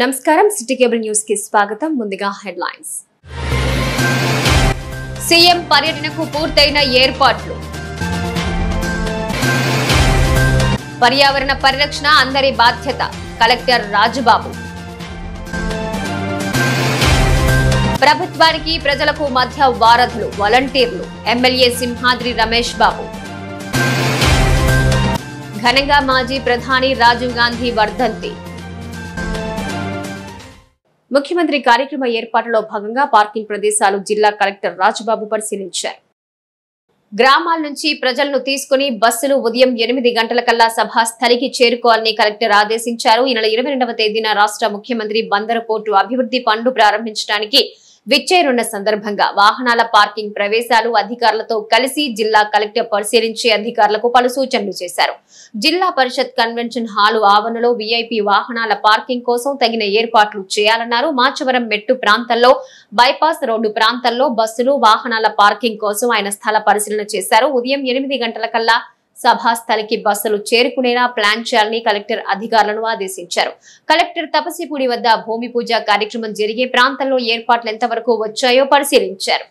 నమస్కారం city cable news కి స్వాగతం ముందుగా హెడ్లైన్స్ సీఎం పర్యటనకు పూర్తయిన ఏర్పాట్లు పర్యావరణ పరిరక్షణ అందరి బాధ్యత కలెక్టర్ రాజుబాబు ప్రభుత్వానికి ప్రజలకు మధ్య వారధులు వాలంటీర్లు ఎమ్మెల్యే సింహాద్రి రమేష్ బాబు ఘనంగా మాజీ ప్రధాని రాజీవ్ గాంధీ వర్ధంతి ముఖ్యమంత్రి కార్యక్రమ ఏర్పాటులో భాగంగా పార్కింగ్ ప్రదేశాలు జిల్లా కలెక్టర్ రాజుబాబు పరిశీలించారు గ్రామాల నుంచి ప్రజలను తీసుకుని బస్సులు ఉదయం ఎనిమిది గంటలకల్లా సభా స్థలికి చేరుకోవాలని కలెక్టర్ ఆదేశించారు ఈ నెల ఇరవై రెండవ తేదీన రాష్ట్ర ముఖ్యమంత్రి బందరు పోర్టు అభివృద్ధి పనులు ప్రారంభించడానికి విచ్చేరున్న సందర్భంగా వాహనాల పార్కింగ్ ప్రవేశాలు అధికారులతో కలిసి జిల్లా కలెక్టర్ పరిశీలించి అధికారులకు పలు సూచనలు చేశారు జిల్లా పరిషత్ కన్వెన్షన్ హాలు ఆవరణలో వీఐపీ వాహనాల పార్కింగ్ కోసం తగిన ఏర్పాట్లు చేయాలన్నారు మాచవరం మెట్టు ప్రాంతంలో బైపాస్ రోడ్డు ప్రాంతంలో బస్సులు వాహనాల పార్కింగ్ కోసం ఆయన స్థల పరిశీలన చేశారు ఉదయం ఎనిమిది గంటల కల్లా సభాస్థలికి బస్సులు చేరుకునేలా ప్లాన్ చేయాలని కలెక్టర్ అధికారులను ఆదేశించారు కలెక్టర్ తపసిపూడి వద్ద భూమి పూజ కార్యక్రమం జరిగే ప్రాంతంలో ఏర్పాట్లు ఎంతవరకు వచ్చాయో పరిశీలించారు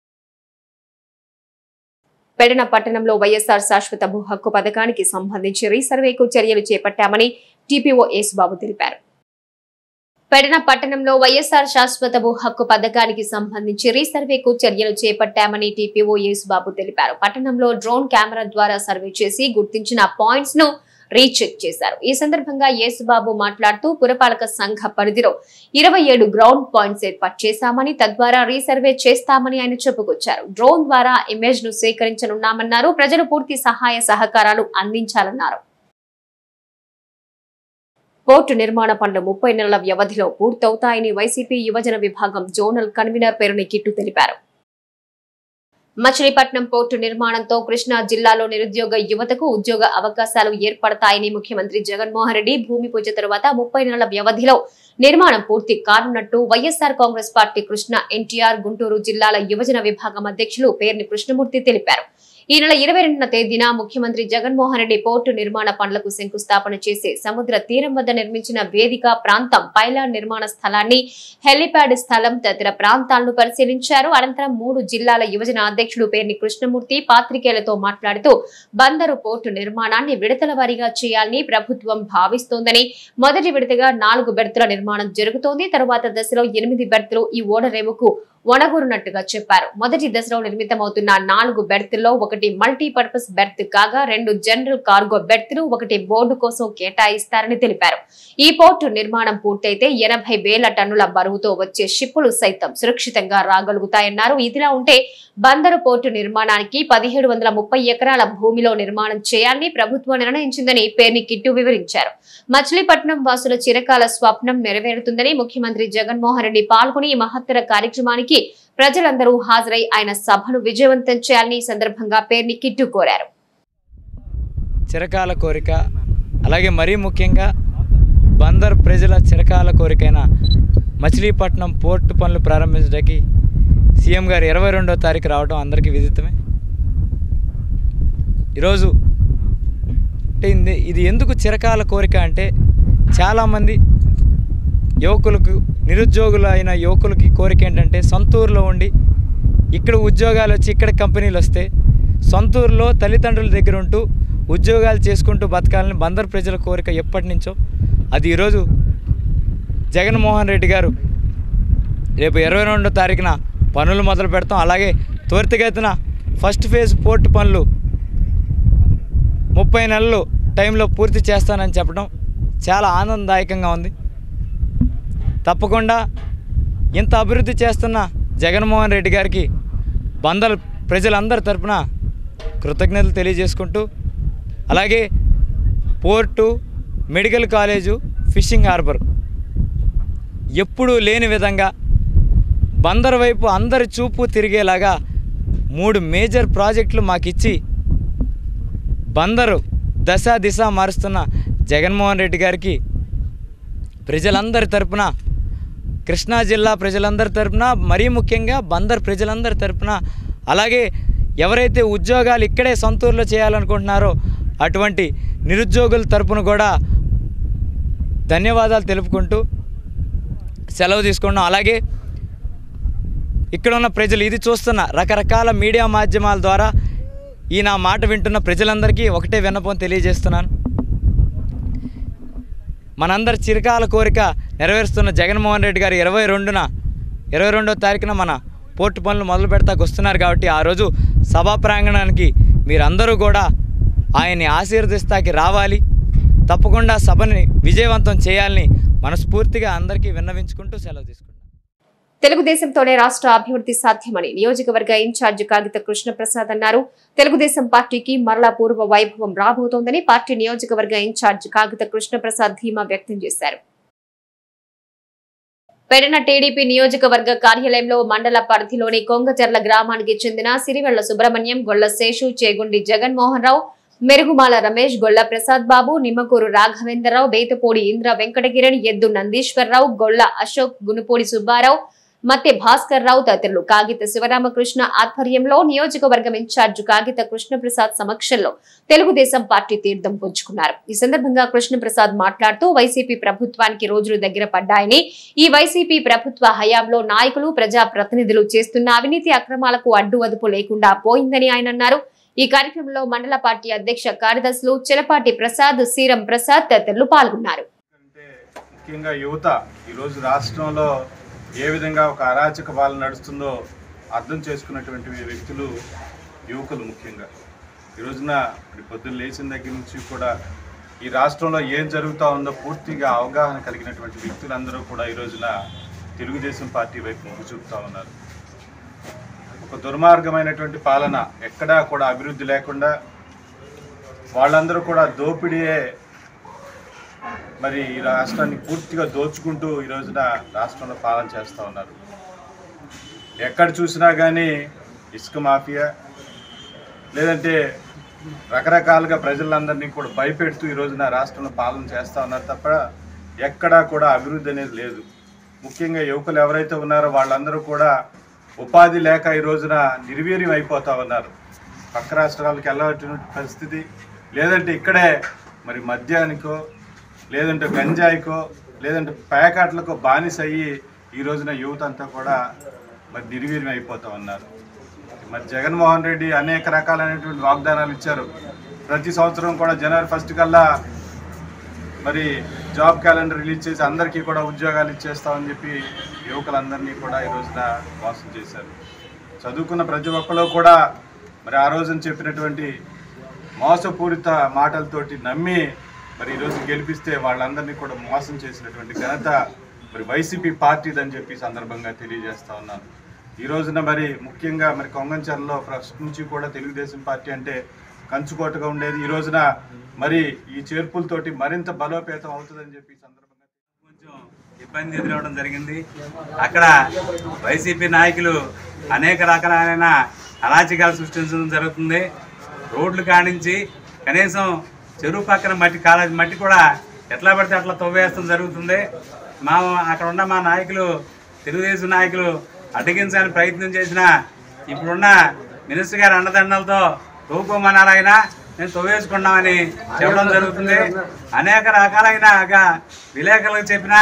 పెడన పట్టణంలో వైఎస్ఆర్ శాశ్వత భూ హక్కు పథకానికి సంబంధించి రీసర్వేకు చర్యలు చేపట్టామని టీపీఓ యేసుబాబు తెలిపారు పెడన పట్టణంలో వైఎస్ఆర్ శాశ్వత భూ హక్కు పథకానికి సంబంధించి రీసర్వేకు చర్యలు చేపట్టామని టీపీఓ యేసుబాబు తెలిపారు పట్టణంలో డ్రోన్ కెమెరా ద్వారా సర్వే చేసి గుర్తించిన పాయింట్స్ ను రీచెక్ చేశారు ఈ సందర్భంగా యేసుబాబు మాట్లాడుతూ పురపాలక సంఘ పరిధిలో ఇరవై ఏడు గ్రౌండ్ పాయింట్స్ ఏర్పాటు చేశామని తద్వారా రీసర్వే చేస్తామని ఆయన చెప్పుకొచ్చారు డ్రోన్ ద్వారా ఇమేజ్ ను సేకరించనున్నామన్నారు ప్రజలు పూర్తి సహాయ సహకారాలు అందించాలన్నారు పోర్టు నిర్మాణ పనులు ముప్పై నెలల వ్యవధిలో పూర్తవుతాయని వైసీపీ యువజన విభాగం జోనల్ కన్వీనర్ పేరుని కిట్టు తెలిపారు మచిలీపట్నం పోర్టు నిర్మాణంతో కృష్ణా జిల్లాలో నిరుద్యోగ యువతకు ఉద్యోగ అవకాశాలు ఏర్పడతాయని ముఖ్యమంత్రి జగన్మోహన్ రెడ్డి భూమి పూజ తరువాత ముప్పై నెలల వ్యవధిలో నిర్మాణం పూర్తి కానున్నట్టు వైఎస్ఆర్ కాంగ్రెస్ పార్టీ కృష్ణ ఎన్టీఆర్ గుంటూరు జిల్లాల యువజన విభాగం అధ్యక్షులు పేర్ని కృష్ణమూర్తి తెలిపారు ఈ నెల ఇరవై రెండున తేదీన ముఖ్యమంత్రి జగన్మోహన్ రెడ్డి పోర్టు నిర్మాణ పనులకు శంకుస్థాపన చేసి సముద్ర తీరం వద్ద నిర్మించిన వేదిక ప్రాంతం పైలాన్ నిర్మాణ స్థలాన్ని హెలిప్యాడ్ స్థలం తదితర ప్రాంతాలను పరిశీలించారు అనంతరం మూడు జిల్లాల యువజన అధ్యక్షుడు పేర్ని కృష్ణమూర్తి పాత్రికేయులతో మాట్లాడుతూ బందరు పోర్టు నిర్మాణాన్ని విడతల వారీగా చేయాలని ప్రభుత్వం భావిస్తోందని మొదటి విడతగా నాలుగు బెర్తుల నిర్మాణం జరుగుతోంది తరువాత దశలో ఎనిమిది బెర్తులు ఈ ఓడరేవుకు వనగూరునట్టుగా చెప్పారు మొదటి దశలో నిర్మితమవుతున్న నాలుగు బెర్తుల్లో ఒకటి మల్టీపర్పస్ బెర్త్ కాగా రెండు జనరల్ కార్గో బెర్తులు ఒకటి బోర్డు కోసం కేటాయిస్తారని తెలిపారు ఈ పోర్టు నిర్మాణం పూర్తయితే ఎనభై వేల టన్నుల బరువుతో వచ్చే షిప్పులు సైతం సురక్షితంగా రాగలుగుతాయన్నారు ఇదిలా ఉంటే బందరు పోర్టు నిర్మాణానికి పదిహేడు వందల ముప్పై ఎకరాల భూమిలో నిర్మాణం చేయాలని ప్రభుత్వం నిర్ణయించిందని పేర్ని కిట్టు వివరించారు మచిలీపట్నం వాసుల చిరకాల స్వప్నం నెరవేరుతుందని ముఖ్యమంత్రి జగన్మోహన్ రెడ్డి పాల్గొని ఈ మహత్తర కార్యక్రమానికి ప్రజలందరూ హాజరై ఆయన సభను విజయవంతం చేయాలని ఈ సందర్భంగా పేర్ని కిట్టు కోరారు చిరకాల కోరిక అలాగే మరీ ముఖ్యంగా బందర్ ప్రజల చిరకాల కోరికైన మచిలీపట్నం పోర్టు పనులు ప్రారంభించడానికి సీఎం గారు ఇరవై రెండో తారీఖు రావడం అందరికీ విదితమే ఈరోజు అంటే ఇది- ఇది ఎందుకు చిరకాల కోరిక అంటే చాలామంది యువకులకు నిరుద్యోగులు అయిన యువకులకి కోరిక ఏంటంటే సొంతూరులో ఉండి ఇక్కడ ఉద్యోగాలు వచ్చి ఇక్కడ కంపెనీలు వస్తే సొంతూరులో తల్లిదండ్రుల దగ్గర ఉంటూ ఉద్యోగాలు చేసుకుంటూ బతకాలని బందర్ ప్రజల కోరిక ఎప్పటి నుంచో అది ఈరోజు జగన్మోహన్ రెడ్డి గారు రేపు ఇరవై రెండో తారీఖున పనులు మొదలు పెడతాం అలాగే త్వరితగతిన ఫస్ట్ ఫేజ్ పోర్టు పనులు ముప్పై నెలలు టైంలో పూర్తి చేస్తానని చెప్పడం చాలా ఆనందదాయకంగా ఉంది తప్పకుండా ఇంత అభివృద్ధి చేస్తున్న జగన్మోహన్ రెడ్డి గారికి బందర్ ప్రజలందరి తరపున కృతజ్ఞతలు తెలియజేసుకుంటూ అలాగే port medical college fishing harbour ఎప్పుడూ లేని విధంగా బందర్ వైపు అందరి చూపు తిరిగేలాగా మూడు మేజర్ ప్రాజెక్టులు మాకిచ్చి బందరు దశ దిశ మారుస్తున్న జగన్మోహన్ రెడ్డి గారికి ప్రజలందరి తరపున కృష్ణా జిల్లా ప్రజలందరి తరపున మరీ ముఖ్యంగా బందర్ ప్రజలందరి తరపున అలాగే ఎవరైతే ఉద్యోగాలు ఇక్కడే సొంతూరులో చేయాలనుకుంటున్నారో అటువంటి నిరుద్యోగుల తరపున కూడా ధన్యవాదాలు తెలుపుకుంటూ సెలవు తీసుకున్నాం అలాగే ఇక్కడ ఉన్న ప్రజలు ఇది చూస్తున్న రకరకాల మీడియా మాధ్యమాల ద్వారా ఈ నా మాట వింటున్న ప్రజలందరికీ ఒకటే విన్నపం తెలియజేస్తున్నాను మనందరి చిరకాల కోరిక నెరవేరుస్తున్న జగన్మోహన్ రెడ్డి గారు ఇరవై రెండున ఇరవై రెండో తారీఖున మన పోర్టు పనులు మొదలు పెడతాకు వస్తున్నారు కాబట్టి ఆ రోజు సభా ప్రాంగణానికి మీరందరూ కూడా ఆయన్ని ఆశీర్వదిస్తాకి రావాలి తప్పకుండా సభని విజయవంతం చేయాలని మనస్ఫూర్తిగా అందరికీ విన్నవించుకుంటూ సెలవు తీసుకుంటాం తెలుగుదేశంతోనే రాష్ట్ర అభివృద్ధి సాధ్యమని నియోజకవర్గ ఇన్ఛార్జ్ కాగిత కృష్ణప్రసాద్ అన్నారు తెలుగుదేశం పార్టీకి మరలా పూర్వ వైభవం రాబోతోందని పార్టీ నియోజకవర్గ ఇన్ఛార్జ్ కాగిత కృష్ణప్రసాద్ ధీమా వ్యక్తం చేశారు పెడన టీడీపీ నియోజకవర్గ కార్యాలయంలో మండల పరిధిలోని కొంగచర్ల గ్రామానికి చెందిన సిరివెళ్ల సుబ్రహ్మణ్యం గొల్ల శేషు చేగుండి జగన్మోహన్ రావు మెరుగుమాల రమేష్ గొల్ల ప్రసాద్ బాబు నిమ్మకూరు రాఘవేంద్రరావు బేతపూడి ఇంద్ర వెంకటగిరణ్ ఎద్దు నందీశ్వరరావు గొల్ల అశోక్ గునుపూడి సుబ్బారావు మత్తె భాస్కర్ రావు తదితరులు కాగిత శివరామకృష్ణ ఆధ్వర్యంలో నియోజకవర్గం ఇన్ఛార్జ్ కాగిత కృష్ణప్రసాద్ సమక్షంలో తెలుగుదేశం పార్టీ తీర్థం పుంజుకున్నారు ఈ సందర్భంగా కృష్ణప్రసాద్ మాట్లాడుతూ వైసీపీ ప్రభుత్వానికి రోజులు దగ్గర పడ్డాయని ఈ వైసీపీ ప్రభుత్వ హయాంలో నాయకులు ప్రజా ప్రతినిధులు చేస్తున్న అవినీతి అక్రమాలకు అడ్డు అదుపు లేకుండా పోయిందని ఆయన అన్నారు ఈ కార్యక్రమంలో మండల పార్టీ అధ్యక్ష కార్యదర్శులు చెలపాటి ప్రసాద్ సీరం ప్రసాద్ తదితరులు పాల్గొన్నారు అంటే ముఖ్యంగా యువత ఈరోజు రాష్ట్రంలో ఏ విధంగా ఒక అరాచక పాలన నడుస్తుందో అర్థం చేసుకున్నటువంటి వ్యక్తులు యువకులు ముఖ్యంగా ఈ రోజున మరి పొద్దున్న లేచిన దగ్గర నుంచి కూడా ఈ రాష్ట్రంలో ఏం జరుగుతూ ఉందో పూర్తిగా అవగాహన కలిగినటువంటి వ్యక్తులందరూ కూడా ఈ రోజున తెలుగుదేశం పార్టీ వైపు మొగ్గు చూపుతా ఉన్నారు ఒక దుర్మార్గమైనటువంటి పాలన ఎక్కడా కూడా అభివృద్ధి లేకుండా వాళ్ళందరూ కూడా దోపిడీయే మరి ఈ రాష్ట్రాన్ని పూర్తిగా దోచుకుంటూ ఈ రోజున రాష్ట్రంలో పాలన చేస్తూ ఉన్నారు ఎక్కడ చూసినా కానీ ఇసుక మాఫియా లేదంటే రకరకాలుగా ప్రజలందరినీ కూడా భయపెడుతూ ఈ రోజున రాష్ట్రంలో పాలన చేస్తూ ఉన్నారు తప్ప ఎక్కడా కూడా అభివృద్ధి అనేది లేదు ముఖ్యంగా యువకులు ఎవరైతే ఉన్నారో వాళ్ళందరూ కూడా ఉపాధి లేక ఈ రోజున నిర్వీర్యం అయిపోతా ఉన్నారు పక్క రాష్ట్రాలకు వెళ్ళవలసిన పరిస్థితి లేదంటే ఇక్కడే మరి మద్యానికో లేదంటే గంజాయికో లేదంటే పేకాట్లకో బానిస అయ్యి ఈ రోజున యువత అంతా కూడా మరి నిర్వీర్యం అయిపోతూ ఉన్నారు మరి జగన్మోహన్ రెడ్డి అనేక రకాలైనటువంటి వాగ్దానాలు ఇచ్చారు ప్రతి సంవత్సరం కూడా జనవరి ఫస్ట్ కల్లా మరి జాబ్ క్యాలెండర్ రిలీజ్ చేసి అందరికీ కూడా ఉద్యోగాలు ఇచ్చేస్తామని చెప్పి యువకులందరినీ కూడా ఈ రోజున మోసం చేశారు చదువుకున్న ప్రతి ఒక్కరు కూడా మరి ఆ రోజున చెప్పినటువంటి మోసపూరిత మాటలతోటి నమ్మి మరి ఈరోజు గెలిపిస్తే వాళ్ళందరినీ కూడా మోసం చేసినటువంటి ఘనత మరి వైసీపీ పార్టీదని చెప్పి ఈ సందర్భంగా తెలియజేస్తా ఉన్నాను ఈ రోజున మరి ముఖ్యంగా మరి కొంగంచర్లో ఫస్ట్ నుంచి కూడా తెలుగుదేశం పార్టీ అంటే కంచుకోటగా ఉండేది ఈ రోజున మరి ఈ చేర్పులతోటి మరింత బలోపేతం అవుతుందని చెప్పి ఈ సందర్భంగా కొంచెం ఇబ్బంది ఎదురవడం జరిగింది అక్కడ వైసీపీ నాయకులు అనేక రకాలైన అరాచకాలు సృష్టించడం జరుగుతుంది రోడ్లు కానించి కనీసం చెరువు పక్కన మట్టి కాలేజ్ మట్టి కూడా ఎట్లా పడితే అట్లా తవ్వేస్తాం జరుగుతుంది మా అక్కడ ఉన్న మా నాయకులు తెలుగుదేశం నాయకులు అడ్డగించాలని ప్రయత్నం చేసినా ఇప్పుడున్న మినిస్టర్ గారి అండదండలతో తవ్వుకోమన్నారైనా మేము తవ్వేసుకున్నామని చెప్పడం జరుగుతుంది అనేక రకాలైన గా- విలేకరులకు చెప్పినా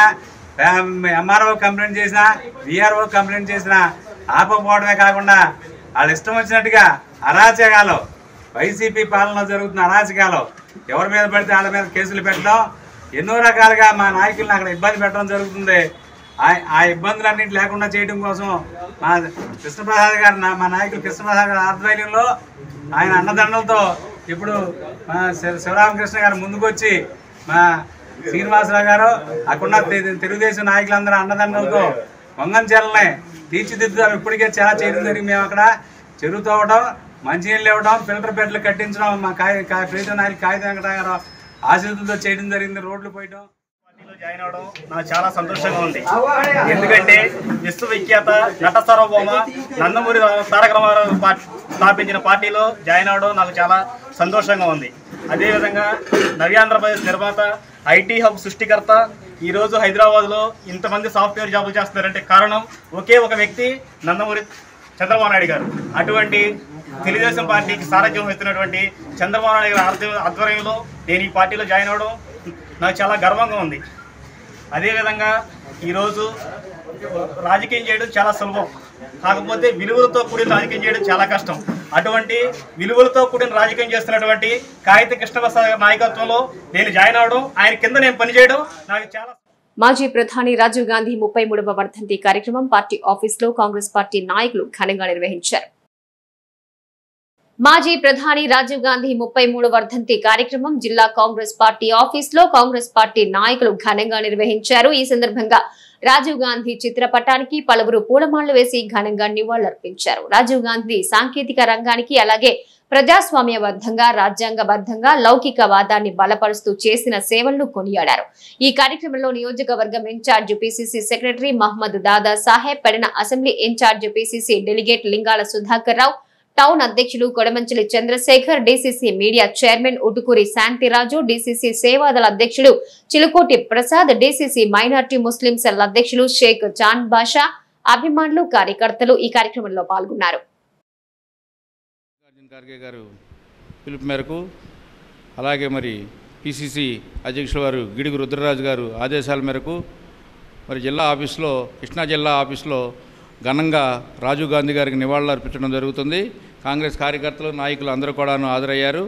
ఎంఆర్ఓ కంప్లైంట్ చేసినా విఆర్ఓ కంప్లైంట్ చేసినా ఆపకపోవడమే కాకుండా వాళ్ళు ఇష్టం వచ్చినట్టుగా అరాచకాలు వైసీపీ పాలన జరుగుతున్న అరాచకాలు ఎవరి మీద పడితే వాళ్ళ మీద కేసులు పెట్టడం ఎన్నో రకాలుగా మా నాయకులను అక్కడ ఇబ్బంది పెట్టడం జరుగుతుంది ఆ- ఆ ఇబ్బందులన్నింటి లేకుండా చేయడం కోసం మా కృష్ణప్రసాద్ గారు నా- మా నాయకులు కృష్ణప్రసాద్ గారి ఆధ్వర్యంలో ఆయన అన్నదండలతో ఇప్పుడు మా శివ- శివరామకృష్ణ గారు ముందుకొచ్చి మా శ్రీనివాసరావు గారు అక్కడ తె- తెలుగుదేశం నాయకులందరూ అన్నదండలతో వంగంచెలని తీర్చిదిద్దుతాం ఇప్పటికే చాలా చేయడం జరిగింది మేము అక్కడ చెరువు తవ్వడం మంచినీళ్ళు ఇవ్వడం ఫిల్టర్ బెడ్లు కట్టించడం మా కాయ కాయ ప్రీతం నాయకులు కాగిత వెంకటగారు ఆశీస్సులతో చేయడం జరిగింది రోడ్లు పోయడం పార్టీలో జాయిన్ అవడం నాకు చాలా సంతోషంగా ఉంది ఎందుకంటే విశ్వవిఖ్యాత నట సార్వభౌమ నందమూరి తారక రామారావు పార్టీ స్థాపించిన పార్టీలో జాయిన్ అవడం నాకు చాలా సంతోషంగా ఉంది అదేవిధంగా నవ్యాంధ్రప్రదేశ్ నిర్మాత ఐటీ హబ్ సృష్టికర్త ఈరోజు హైదరాబాద్లో ఇంతమంది సాఫ్ట్వేర్ జాబులు చేస్తున్నారంటే కారణం ఒకే ఒక వ్యక్తి నందమూరి చంద్రబాబు నాయుడు గారు అటువంటి తెలుగుదేశం పార్టీకి సారథ్యం వహిస్తున్నటువంటి చంద్రబాబు నాయుడు గారి ఆధ్వర్య- ఆధ్వర్యంలో నేను ఈ పార్టీలో జాయిన్ అవ్వడం నాకు చాలా గర్వంగా ఉంది అదేవిధంగా ఈరోజు రాజకీయం చేయడం చాలా సులభం కాకపోతే విలువలతో కూడిన రాజకీయం చేయడం చాలా కష్టం అటువంటి విలువలతో కూడిన రాజకీయం చేస్తున్నటువంటి కాగిత కృష్ణప్రసాద్ గారి నాయకత్వంలో నేను జాయిన్ అవడం ఆయన కింద నేను పనిచేయడం నాకు చాలా మాజీ ప్రధాని రాజీవ్ గాంధీ ముప్పై మూడవ వర్ధంతి కార్యక్రమం పార్టీ ఆఫీసులో కాంగ్రెస్ పార్టీ నాయకులు ఘనంగా నిర్వహించారు మాజీ ప్రధాని రాజీవ్ గాంధీ ముప్పై మూడు వర్ధంతి కార్యక్రమం జిల్లా కాంగ్రెస్ పార్టీ ఆఫీస్ లో కాంగ్రెస్ పార్టీ నాయకులు ఘనంగా నిర్వహించారు ఈ సందర్భంగా రాజీవ్ గాంధీ చిత్రపటానికి పలువురు పూలమాలలు వేసి ఘనంగా నివాళులర్పించారు రాజీవ్ గాంధీ సాంకేతిక రంగానికి అలాగే ప్రజాస్వామ్యబద్ధంగా రాజ్యాంగబద్ధంగా లౌకికవాదాన్ని బలపరుస్తూ చేసిన సేవలను కొనియాడారు ఈ కార్యక్రమంలో నియోజకవర్గం incharge PCC secretary Mohammed Dada Saheb Pedana assembly incharge PCC delegate Lingala Sudhakar Rao town అధ్యక్షులు Kodamanchili Chandrasekhar DCC media chairman Utukuri Shantiraju DCC సేవాదళ అధ్యక్షుడు Chilukoti Prasad DCC minority Muslim cell అధ్యక్షులు షేక్ చాంద్ బాషా అభిమానులు కార్యకర్తలు ఈ కార్యక్రమంలో పాల్గొన్నారు మల్లికార్జున ఖార్గే గారు పిలుపు మేరకు అలాగే మరి పిసిసి అధ్యక్షుల వారు గిడుగు రుద్రరాజు గారు ఆదేశాల మేరకు మరి జిల్లా ఆఫీస్లో కృష్ణా జిల్లా ఆఫీస్లో ఘనంగా రాజీవ్ గాంధీ గారికి నివాళులు అర్పించడం జరుగుతుంది కాంగ్రెస్ కార్యకర్తలు నాయకులు అందరూ కూడాను హాజరయ్యారు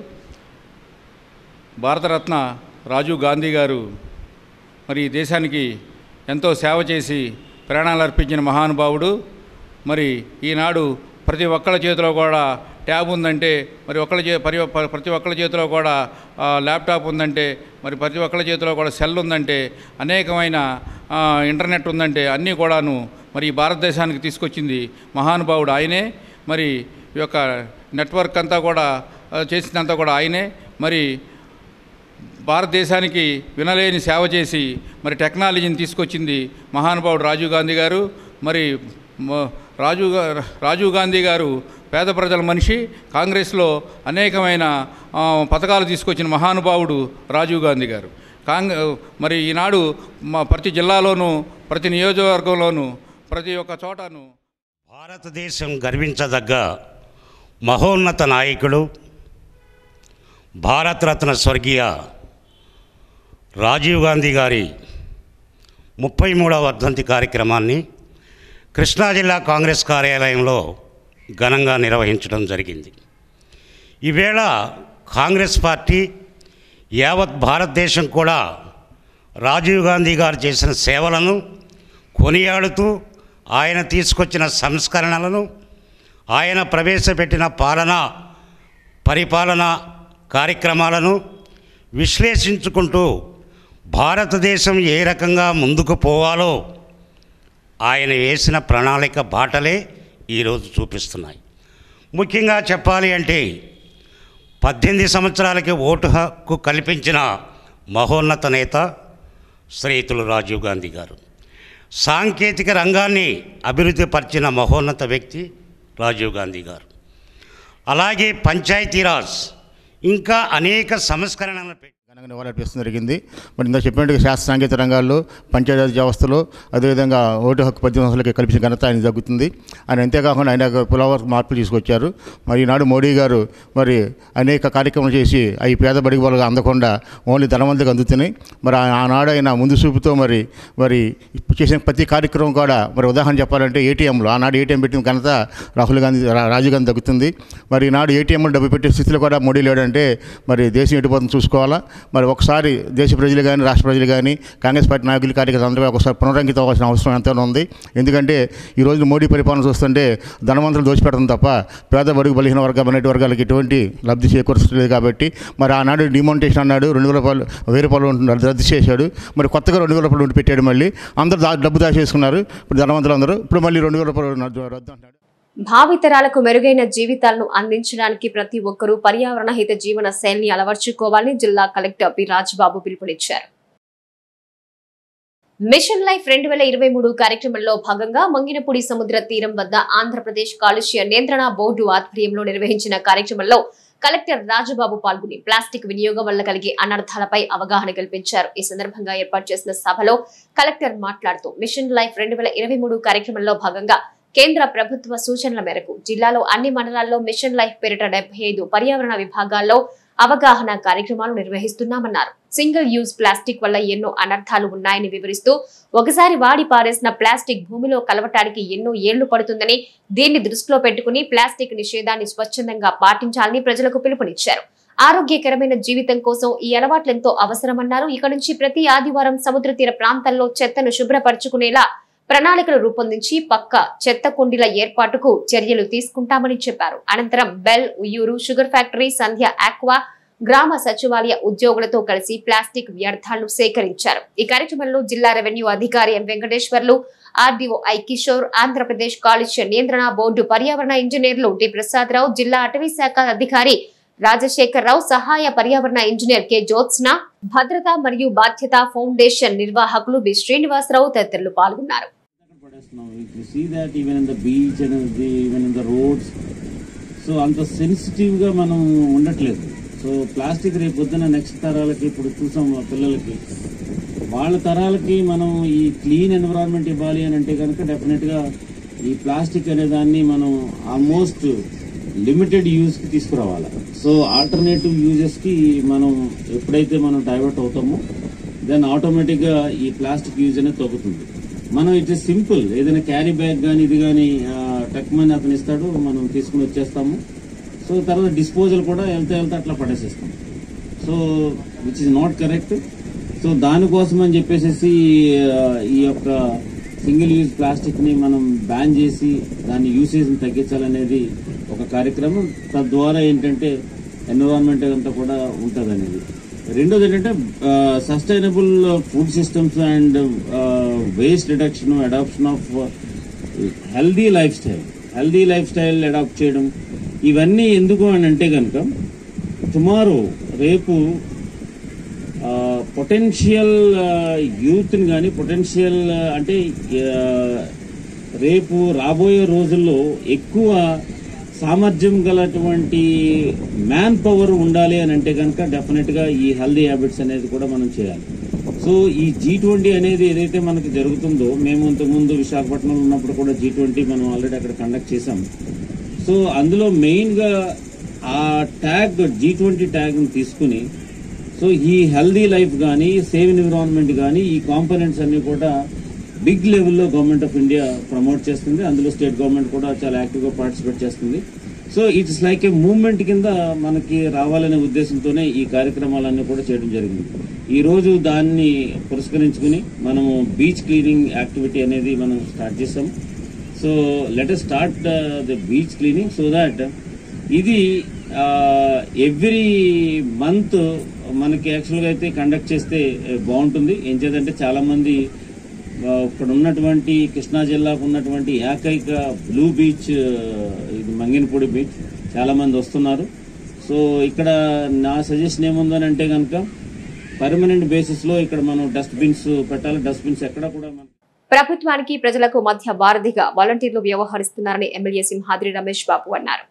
భారతరత్న రాజీవ్ గాంధీ గారు మరి ఈ దేశానికి ఎంతో సేవ చేసి ప్రాణాలు అర్పించిన మహానుభావుడు మరి ఈనాడు ప్రతి ఒక్కళ్ళ చేతిలో కూడా ట్యాబ్ ఉందంటే మరి ఒక్కళ్ళ చే పరి ప- ప్రతి ఒక్కళ్ళ చేతిలో కూడా ఆ, ల్యాప్టాప్ ఉందంటే మరి ప్రతి ఒక్కళ్ళ చేతిలో కూడా సెల్ ఉందంటే అనేకమైన ఆ, ఇంటర్నెట్ ఉందంటే అన్నీ కూడాను మరి ఈ భారతదేశానికి తీసుకొచ్చింది మహానుభావుడు ఆయనే మరి ఈ యొక్క నెట్వర్క్ అంతా కూడా ఆ, చేసిందంతా కూడా ఆయనే మరి భారతదేశానికి వినలేని సేవ చేసి మరి టెక్నాలజీని తీసుకొచ్చింది మహానుభావుడు రాజీవ్ గాంధీ గారు మరి మ- రాజీవ్ గా- రాజీవ్ గాంధీ గారు పేద ప్రజల మనిషి కాంగ్రెస్లో అనేకమైన ఆ, పథకాలు తీసుకొచ్చిన మహానుభావుడు రాజీవ్ గాంధీ గారు కాంగ్ మరి ఈనాడు మా ప్రతి జిల్లాలోనూ ప్రతి నియోజకవర్గంలోనూ ప్రతి ఒక్క చోటను భారతదేశం గర్వించదగ్గ మహోన్నత నాయకుడు భారతరత్న స్వర్గీయ రాజీవ్ గాంధీ గారి ముప్పై మూడవ వర్ధంతి కార్యక్రమాన్ని కృష్ణా జిల్లా కాంగ్రెస్ కార్యాలయంలో ఘనంగా నిర్వహించడం జరిగింది ఈవేళ కాంగ్రెస్ పార్టీ యావత్ భారతదేశం కూడా రాజీవ్ గాంధీ గారు చేసిన సేవలను కొనియాడుతూ ఆయన తీసుకొచ్చిన సంస్కరణలను ఆయన ప్రవేశపెట్టిన పాలన పరిపాలన కార్యక్రమాలను విశ్లేషించుకుంటూ భారతదేశం ఏ రకంగా ముందుకు పోవాలో ఆయన వేసిన ప్రణాళిక బాటలే ఈరోజు చూపిస్తున్నాయి ముఖ్యంగా చెప్పాలి అంటే పద్దెనిమిది సంవత్సరాలకి ఓటు హక్కు కల్పించిన మహోన్నత నేత శ్రీతులు రాజీవ్ గాంధీ గారు సాంకేతిక రంగాన్ని అభివృద్ధి పరిచిన మహోన్నత వ్యక్తి రాజీవ్ గాంధీ గారు అలాగే పంచాయతీరాజ్ ఇంకా అనేక సంస్కరణలను పెట్టి ఘనంగా నివాళులర్పిస్తూ జరిగింది మరి ఇందాక చెప్పినట్టుగా శాస్త్ర సాంకేతిక రంగాల్లో పంచాయతీ వ్యవస్థలో అదేవిధంగా ఓటు హక్కు పద్దెనిమిది సంవత్సరాలకి కల్పించిన ఘనత ఆయన జరుగుతుంది ఆయన అంతేకాకుండా ఆయన పులవర్ మార్పులు తీసుకొచ్చారు మరి ఈనాడు మోడీ గారు మరి అనేక కార్యక్రమాలు చేసి అవి పేద బడికి వాళ్ళకి అందకుండా ఓన్లీ ధనవంతులకు అందుతున్నాయి మరి ఆ- ఆనాడు ఆయన ముందు చూపుతో మరి మరి చేసిన ప్రతి కార్యక్రమం కూడా మరి ఉదాహరణ చెప్పాలంటే ఏటీఎంలో ఆనాడు ఏటీఎం పెట్టిన ఘనత రాహుల్ గాంధీ రా- రాజీవ్ గాంధీ దక్కుతుంది మరి ఈనాడు ఏటీఎంలో డబ్బు పెట్టే స్థితిలో కూడా మోడీ లేడంటే మరి దేశం ఎటుపోతుంది చూసుకోవాలా మరి ఒకసారి దేశ ప్రజలు కానీ రాష్ట్ర ప్రజలు కానీ కాంగ్రెస్ పార్టీ నాయకులు కార్యకర్తలు అందరూ ఒకసారి పునరంకితం అవ్వాల్సిన అవసరం ఎంతైనా ఉంది ఎందుకంటే ఈ రోజు మోడీ పరిపాలన చూస్తుంటే ధనవంతులు దోచిపెడతాం తప్ప పేద బడుగు బలహీన వర్గం అనేటి వర్గాలకు ఎటువంటి లబ్ధి చేకూర్చలేదు కాబట్టి మరి ఆనాడు డిమానిటేషన్ అన్నాడు రెండు వేల రూపాయలు వెయ్యి రూపాయలు ఉంటుంది రద్దు చేశాడు మరి కొత్తగా రెండు వేల రూపాయలు ఉండి పెట్టాడు మళ్ళీ అందరూ దా డబ్బు దాచేసుకున్నారు ఇప్పుడు ధనవంతులు అందరూ ఇప్పుడు మళ్ళీ రెండు వేల రూపాయలు రద్దు అంటున్నాడు భావితరాలకు మెరుగైన జీవితాలను అందించడానికి ప్రతి ఒక్కరూ పర్యావరణ హిత జీవన శైలిని అలవర్చుకోవాలని జిల్లా కలెక్టర్ పి రాజ్బాబు పిలుపునిచ్చారు మిషన్ లైఫ్ రెండు వేల ఇరవై మూడు కార్యక్రమంలో భాగంగా మంగినపూడి సముద్ర తీరం వద్ద ఆంధ్రప్రదేశ్ కాలుష్య నియంత్రణ బోర్డు ఆధ్వర్యంలో నిర్వహించిన కార్యక్రమంలో కలెక్టర్ రాజబాబు పాల్గొని ప్లాస్టిక్ వినియోగం వల్ల కలిగే అనర్థాలపై అవగాహన కల్పించారు ఈ సందర్భంగా ఏర్పాటు చేసిన సభలో కలెక్టర్ మాట్లాడుతూ మిషన్ లైఫ్ రెండు వేల ఇరవై మూడు కార్యక్రమంలో భాగంగా కేంద్ర ప్రభుత్వ సూచనల మేరకు జిల్లాలో అన్ని మండలాల్లో మిషన్ లైఫ్ పేరిట డెబ్బై ఐదు పర్యావరణ విభాగాల్లో అవగాహన కార్యక్రమాలు నిర్వహిస్తున్నామన్నారు సింగిల్ యూజ్ ప్లాస్టిక్ వల్ల ఎన్నో అనర్థాలు ఉన్నాయని వివరిస్తూ ఒకసారి వాడి పారేసిన ప్లాస్టిక్ భూమిలో కలవటానికి ఎన్నో ఏళ్లు పడుతుందని దీన్ని దృష్టిలో పెట్టుకుని ప్లాస్టిక్ నిషేధాన్ని స్వచ్ఛందంగా పాటించాలని ప్రజలకు పిలుపునిచ్చారు ఆరోగ్యకరమైన జీవితం కోసం ఈ అలవాట్లెంతో అవసరమన్నారు ఇక నుంచి ప్రతి ఆదివారం సముద్ర తీర ప్రాంతాల్లో చెత్తను శుభ్రపరచుకునేలా ప్రణాళికలు రూపొందించి పక్క చెత్త కుండీల ఏర్పాటుకు చర్యలు తీసుకుంటామని చెప్పారు అనంతరం బెల్ Vuyyuru sugar factory Sandhya aqua గ్రామ సచివాలయ ఉద్యోగులతో కలిసి ప్లాస్టిక్ వ్యర్థాలను సేకరించారు ఈ కార్యక్రమంలో జిల్లా రెవెన్యూ అధికారి M Venkateswarlu RDO I Kishore Andhra Pradesh కాలుష్య నియంత్రణ బోర్డు పర్యావరణ ఇంజనీర్లు డి ప్రసాదరావు జిల్లా అటవీ శాఖ అధికారి రాజశేఖర్ రావు సహాయ పర్యావరణ ఇంజనీర్ కె జ్యోత్స్న భద్రత మరియు బాధ్యత ఫౌండేషన్ నిర్వాహకులు బి శ్రీనివాసరావు తదితరులు పాల్గొన్నారు పడేస్తున్నాం you see that even in the beach and even in the roads so అంత సెన్సిటివ్గా మనం ఉండట్లేదు సో ప్లాస్టిక్ రేపు పొద్దున నెక్స్ట్ తరాలకి ఇప్పుడు చూసాం మా పిల్లలకి వాళ్ళ తరాలకి మనం ఈ క్లీన్ ఎన్విరాన్మెంట్ ఇవ్వాలి అని అంటే కనుక డెఫినెట్గా ఈ ప్లాస్టిక్ అనే దాన్ని మనం ఆల్మోస్ట్ లిమిటెడ్ యూజ్కి తీసుకురావాలి సో ఆల్టర్నేటివ్ యూజెస్కి మనం ఎప్పుడైతే మనం డైవర్ట్ అవుతామో దెన్ ఆటోమేటిక్గా ఈ ప్లాస్టిక్ యూజ్ అనేది తగ్గుతుంది మనం ఇట్ ఇస్ సింపుల్ ఏదైనా క్యారీ బ్యాగ్ కానీ ఇది కానీ టక్మని అతను ఇస్తాడు మనం తీసుకుని వచ్చేస్తాము సో తర్వాత డిస్పోజల్ కూడా వెళ్తే వెళ్తే అట్లా పడేసేస్తాం so which is not correct so దానికోసం అని చెప్పేసి ఆ, ఈ యొక్క సింగిల్ యూజ్ ప్లాస్టిక్ ని మనం బ్యాన్ చేసి దాని యూసేజ్ తగ్గించాలనేది ఒక కార్యక్రమం తద్వారా ఏంటంటే ఎన్విరాన్మెంట్ అంతా కూడా ఉంటుంది అనేది రెండోది ఏంటంటే sustainable food systems and waste reduction adoption of healthy lifestyle healthy lifestyle adopt చేయడం ఇవన్నీ ఎందుకు అని అంటే కనుక టుమారో రేపు పొటెన్షియల్ యూత్ని కానీ పొటెన్షియల్ అంటే ఆ, రేపు రాబోయే రోజుల్లో ఎక్కువ సామర్థ్యం గలటువంటి మ్యాన్ పవర్ ఉండాలి అని అంటే కనుక డెఫినెట్గా ఈ హెల్దీ హ్యాబిట్స్ అనేది కూడా మనం చేయాలి సో ఈ జీ ట్వంటీ అనేది ఏదైతే మనకి జరుగుతుందో మేము ఇంతకుముందు విశాఖపట్నంలో ఉన్నప్పుడు కూడా జీ ట్వంటీ మనం ఆల్రెడీ అక్కడ కండక్ట్ చేసాం సో అందులో మెయిన్గా ఆ ట్యాగ్ జీ ట్వంటీ ట్యాగ్ని తీసుకుని సో ఈ హెల్దీ లైఫ్ కానీ సేవ్ ఎన్విరాన్మెంట్ కానీ ఈ కాంపోనెంట్స్ అన్ని కూడా బిగ్ లెవెల్లో గవర్నమెంట్ ఆఫ్ ఇండియా ప్రమోట్ చేస్తుంది అందులో స్టేట్ గవర్నమెంట్ కూడా చాలా యాక్టివ్గా పార్టిసిపేట్ చేస్తుంది so it's like a movement కింద మనకి రావాలనే ఉద్దేశంతోనే ఈ కార్యక్రమాలన్నీ కూడా చేయడం జరిగింది ఈ రోజు దాన్ని పురస్కరించుకుని మనము బీచ్ క్లీనింగ్ యాక్టివిటీ అనేది మనం స్టార్ట్ చేసాం so let start the beach cleaning so that ఇది ఎవ్రీ మంత్ మనకి యాక్చువల్గా అయితే కండక్ట్ చేస్తే uh, బాగుంటుంది ఏం చేద్దంటే చాలా మంది ఆ, ఇక్కడ ఉన్నటువంటి కృష్ణా జిల్లాకు ఉన్నటువంటి ఏకైక బ్లూ బీచ్ ఆ, ఇది మంగినపూడి బీచ్ చాలా మంది వస్తున్నారు సో ఇక్కడ నా సజెషన్ ఏముందని అంటే కనుక పర్మనెంట్ బేసిస్లో ఇక్కడ మనం డస్ట్బిన్స్ పెట్టాలి డస్ట్బిన్స్ ఎక్కడ కూడా మనం ప్రభుత్వానికి ప్రజలకు మధ్య వారధిగా వాలంటీర్లు వ్యవహరిస్తున్నారని ఎమ్మెల్యే సింహాద్రి రమేష్ బాబు అన్నారు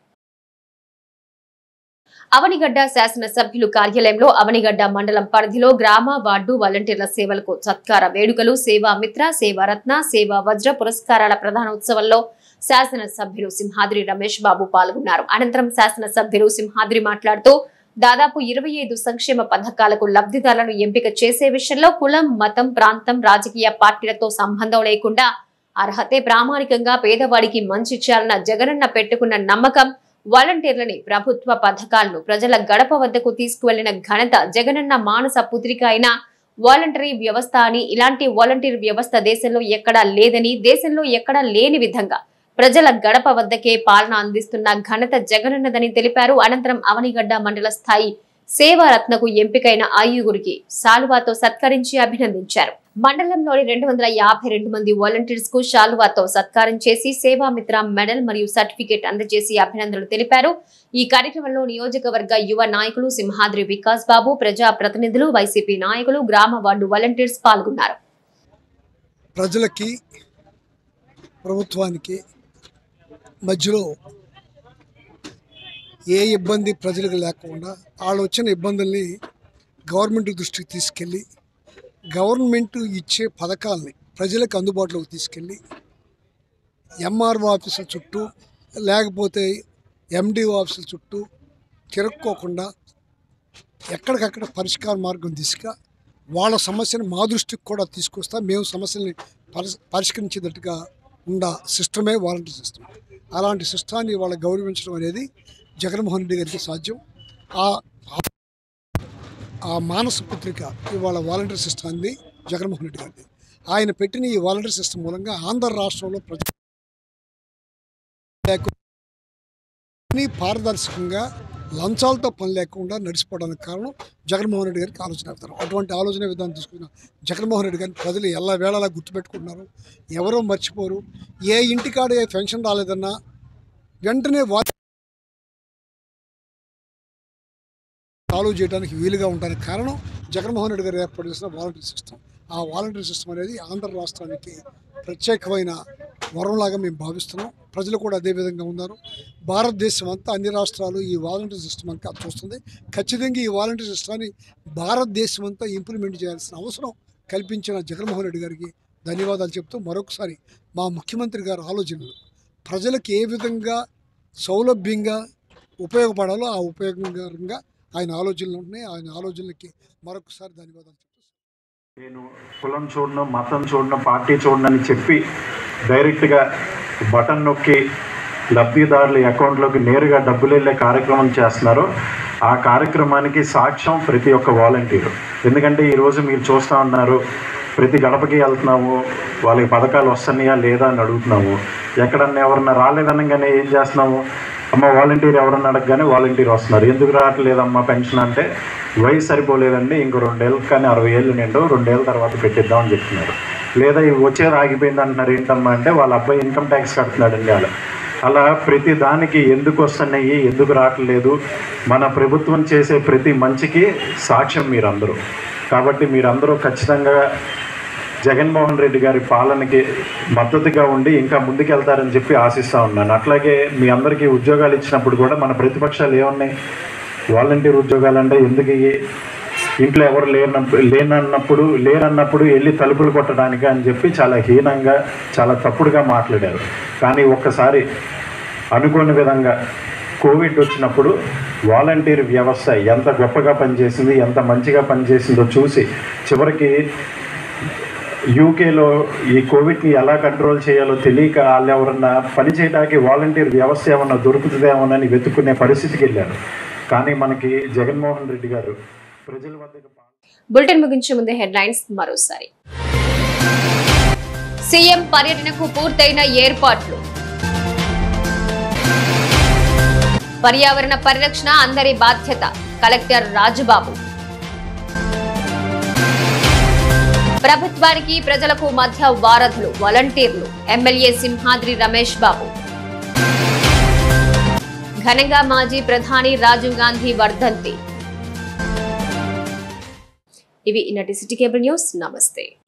అవనిగడ్డ శాసనసభ్యులు కార్యాలయంలో అవనిగడ్డ మండలం పరిధిలో గ్రామ వార్డు వాలంటీర్ల సేవలకు సత్కార వేడుకలు సేవా మిత్ర సేవారత్న సేవా వజ్ర పురస్కారాల ప్రధానోత్సవంలో శాసనసభ్యులు సింహాద్రి రమేష్ బాబు పాల్గొన్నారు అనంతరం శాసనసభ్యులు సింహాద్రి మాట్లాడుతూ దాదాపు ఇరవై ఐదు సంక్షేమ పథకాలకు లబ్ధిదారులను ఎంపిక చేసే విషయంలో కులం మతం ప్రాంతం రాజకీయ పార్టీలతో సంబంధం లేకుండా అర్హతే ప్రామాణికంగా పేదవాడికి మంచి చేయాలన్న జగనన్న పెట్టుకున్న నమ్మకం వాలంటీర్లని ప్రభుత్వ పథకాలను ప్రజల గడప వద్దకు తీసుకువెళ్లిన ఘనత జగనన్న మానస పుత్రిక అయిన వాలంటరీ వ్యవస్థ అని ఇలాంటి వాలంటీర్ వ్యవస్థ దేశంలో ఎక్కడా లేదని దేశంలో ఎక్కడా లేని విధంగా ప్రజల గడప వద్దకే పాలన అందిస్తున్న ఘనత జగనన్నదని తెలిపారు అనంతరం అవనిగడ్డ మండల స్థాయి సేవారత్నకు ఎంపికైన ఆయుగురికి శాలువాతో సత్కరించి అభినందించారు మండలంలోని రెండు వందల యాభై రెండు మంది వాలంటీర్స్ కు శాలువాతో సత్కారం చేసి సేవామిత్ర మెడల్ మరియు సర్టిఫికేట్ అందజేసి అభినందనలు తెలిపారు ఈ కార్యక్రమంలో నియోజకవర్గ యువ నాయకులు సింహాద్రి వికాస్ బాబు ప్రజా ప్రతినిధులు వైసీపీ నాయకులు గ్రామ వార్డు వాలంటీర్స్ పాల్గొన్నారు ప్రజలకి ప్రభుత్వానికి మధ్యలో ఏ ఇబ్బంది ప్రజలకు లేకుండా వాళ్ళు వచ్చిన ఇబ్బందుల్ని గవర్నమెంట్ దృష్టికి తీసుకెళ్ళి గవర్నమెంట్ ఇచ్చే పథకాలని ప్రజలకు అందుబాటులోకి తీసుకెళ్ళి ఎంఆర్ఓ ఆఫీసుల చుట్టూ లేకపోతే ఎండిఓ ఆఫీసుల చుట్టూ తిరక్కోకుండా ఎక్కడికక్కడ పరిష్కార మార్గం దిశగా వాళ్ళ సమస్యను మా దృష్టికి కూడా తీసుకొస్తా మేము సమస్యల్ని పరిస్ పరిష్కరించేటట్టుగా ఉన్న సిస్టమే వాలంటీర్ సిస్టమ్ అలాంటి సిస్టాన్ని వాళ్ళ గౌరవించడం అనేది జగన్మోహన్ రెడ్డి గారికి సాధ్యం ఆ ఆ- ఆ మానస పుత్రిక ఇవాళ వాలంటీర్ సిస్టాన్ని జగన్మోహన్ రెడ్డి గారిది ఆయన పెట్టిన ఈ వాలంటీర్ సిస్టమ్ మూలంగా ఆంధ్ర రాష్ట్రంలో ప్రజ అన్ని పారదర్శకంగా లంచాలతో పని లేకుండా నడిచిపోవడానికి కారణం జగన్మోహన్ రెడ్డి గారికి ఆలోచన విధానం అటువంటి ఆలోచన విధానం తీసుకున్న జగన్మోహన్ రెడ్డి గారిని ప్రజలు ఎలా వేళలా గుర్తుపెట్టుకుంటున్నారు ఎవరో మర్చిపోరు ఏ ఇంటికాడ ఏ పెన్షన్ రాలేదన్నా వెంటనే వా సాల్వ్ చేయడానికి వీలుగా ఉండడానికి కారణం జగన్మోహన్ రెడ్డి గారు ఏర్పాటు చేసిన వాలంటీర్ సిస్టమ్ ఆ వాలంటీర్ సిస్టమ్ అనేది ఆంధ్ర రాష్ట్రానికి ప్రత్యేకమైన వరంలాగా మేము భావిస్తున్నాం ప్రజలు కూడా అదే విధంగా ఉన్నారు భారతదేశం అంతా అన్ని రాష్ట్రాలు ఈ వాలంటీర్ సిస్టమ్ అంతా చూస్తుంది ఖచ్చితంగా ఈ వాలంటీర్ సిస్టాన్ని భారతదేశం అంతా ఇంప్లిమెంట్ చేయాల్సిన అవసరం కల్పించిన జగన్మోహన్ రెడ్డి గారికి ధన్యవాదాలు చెప్తూ మరొకసారి మా ముఖ్యమంత్రి గారి ఆలోచనలు ప్రజలకు ఏ విధంగా సౌలభ్యంగా ఉపయోగపడాలో ఆ ఉపయోగకరంగా ఆయన ఆలోచనలు ఉంటున్నాయి ఆయన ఆలోచనలకి మరొకసారి ధన్యవాదాలు చెప్తూ నేను కులం చూడను మతం చూడను పార్టీ చూడను అని చెప్పి డైరెక్ట్గా బటన్ నొక్కి లబ్ధిదారుల అకౌంట్లోకి నేరుగా డబ్బులు వెళ్ళే కార్యక్రమం చేస్తున్నారు ఆ కార్యక్రమానికి సాక్ష్యం ప్రతి ఒక్క వాలంటీరు ఎందుకంటే ఈరోజు మీరు చూస్తూ ఉన్నారు ప్రతి గడపకి వెళ్తున్నాము వాళ్ళకి పథకాలు వస్తున్నాయా లేదా అని అడుగుతున్నాము ఎక్కడన్నా ఎవరన్నా రాలేదనగానే ఏం చేస్తున్నాము అమ్మ వాలంటీర్ ఎవరన్నా అడగగానే వాలంటీర్ వస్తున్నారు ఎందుకు రావట్లేదమ్మా పెన్షన్ అంటే వయసు సరిపోలేదండి ఇంకో రెండేళ్ళు కానీ అరవై ఏళ్ళు నిండు రెండేళ్ళ తర్వాత పెట్టిద్దామని చెప్తున్నారు లేదా ఇవి వచ్చేది ఆగిపోయింది అంటున్నారు ఏంటమ్మా అంటే వాళ్ళ అబ్బాయి ఇన్కమ్ ట్యాక్స్ కడుతున్నాడండి అలా అలా ప్రతి దానికి ఎందుకు వస్తున్నాయి ఎందుకు రావట్లేదు మన ప్రభుత్వం చేసే ప్రతి మంచికి సాక్ష్యం మీరందరూ కాబట్టి మీరందరూ ఖచ్చితంగా జగన్మోహన్ రెడ్డి గారి పాలనకి మద్దతుగా ఉండి ఇంకా ముందుకెళ్తారని చెప్పి ఆశిస్తూ ఉన్నాను అట్లాగే మీ అందరికీ ఉద్యోగాలు ఇచ్చినప్పుడు కూడా మన ప్రతిపక్షాలు ఏమున్నాయి వాలంటీర్ ఉద్యోగాలు అంటే ఎందుకు ఇయ్యి? ఇంట్లో ఎవరు లేనప్పుడు లేనన్నప్పుడు లేరన్నప్పుడు వెళ్ళి తలుపులు కొట్టడానికి అని చెప్పి చాలా హీనంగా చాలా తప్పుడుగా మాట్లాడారు కానీ ఒక్కసారి అనుకోని విధంగా కోవిడ్ వచ్చినప్పుడు వాలంటీర్ వ్యవస్థ ఎంత గొప్పగా పనిచేసింది ఎంత మంచిగా పనిచేసిందో చూసి చివరికి యూకేలో ఈ కోవిడ్ని ఎలా కంట్రోల్ చేయాలో తెలియక వాళ్ళు ఎవరన్నా పని చేయడానికి వాలంటీర్ వ్యవస్థ ఏమన్నా దొరుకుతుందేమోనని వెతుక్కునే పరిస్థితికి వెళ్ళారు కానీ మనకి జగన్మోహన్ రెడ్డి గారు ప్రజల వద్దకు బులెటిన్ ముగించే ముందే హెడ్లైన్స్ మరోసారి సీఎం పర్యటనకు పూర్తయిన ఏర్పాట్లు పర్యావరణ పరిరక్షణ అందరి బాధ్యత కలెక్టర్ రాజుబాబు ప్రభుత్వానికి ప్రజలకు మధ్య వారధులు వాలంటీర్లు ఎమ్మెల్యే సింహాద్రి రమేష్ బాబు ఘనంగా మాజీ ప్రధాని రాజీవ్ గాంధీ వర్ధంతి ఇవి ఈనాటి సిటీ కేబుల్ న్యూస్ నమస్తే